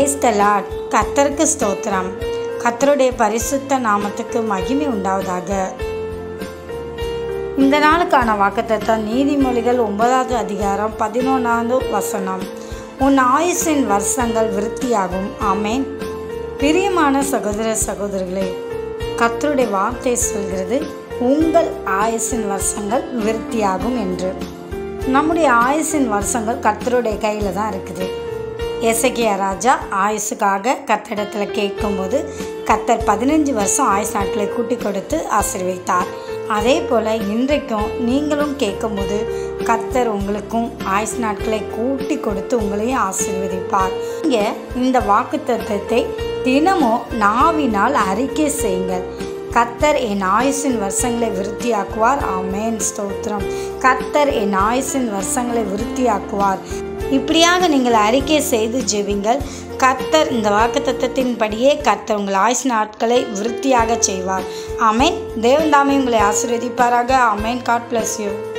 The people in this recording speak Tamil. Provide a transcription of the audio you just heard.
பிரேஸ் த லார்ட் கத்தருக்கு ஸ்தோத்திரம் கத்தருடைய பரிசுத்த நாமத்துக்கு மகிமை உண்டாவதாக இந்த நாளுக்கான வாக்குத்தத்தம் நீதிமொழிகள் ஒன்பதாவது அதிகாரம் பதினொன்றாவது வசனம் உன் ஆயுசின் வருஷங்கள் விருத்தியாகும் ஆமேன் பிரியமான சகோதர சகோதரிகளே கத்தருடைய வார்த்தை சொல்கிறது உங்கள் ஆயுசின் வருஷங்கள் விருத்தியாகும் என்று நம்முடைய ஆயுசின் வருஷங்கள் கர்த்தருடைய கையில் தான் இருக்குது எசகியா ராஜா ஆயுசுக்காக கத்தரிடத்தில் கேட்கும்போது கத்தர் பதினஞ்சு வருஷம் ஆயுஸ் நாட்களை கூட்டி கொடுத்து ஆசீர்வைத்தார் அதே போல் இன்றைக்கும் நீங்களும் கேட்கும்போது கத்தர் உங்களுக்கும் ஆயுஸ் நாட்களை கூட்டி கொடுத்து உங்களையும் ஆசீர்வதிப்பார் இங்கே இந்த வாக்குத்தத்தத்தை தினமும் நாவினால் அறிக்கை செய்யுங்கள் கத்தர் என் ஆயுசின் வருஷங்களை விருத்தியாக்குவார் ஆமேன் ஸ்தோத்திரம் கத்தர் என் ஆயுசின் வருஷங்களை விருத்தியாக்குவார் இப்படியாக நீங்கள் அறிக்கை செய்து ஜெபிங்கள் கர்த்தர் இந்த வாக்குத்தத்தத்தின்படியே கர்த்தர் உங்கள் ஆயுசு நாட்களை விருத்தியாக செய்வார் ஆமேன் தேவன் தாமே உங்களை ஆசீர்வதிப்பாராக ஆமேன் காட் பிளஸ் யூ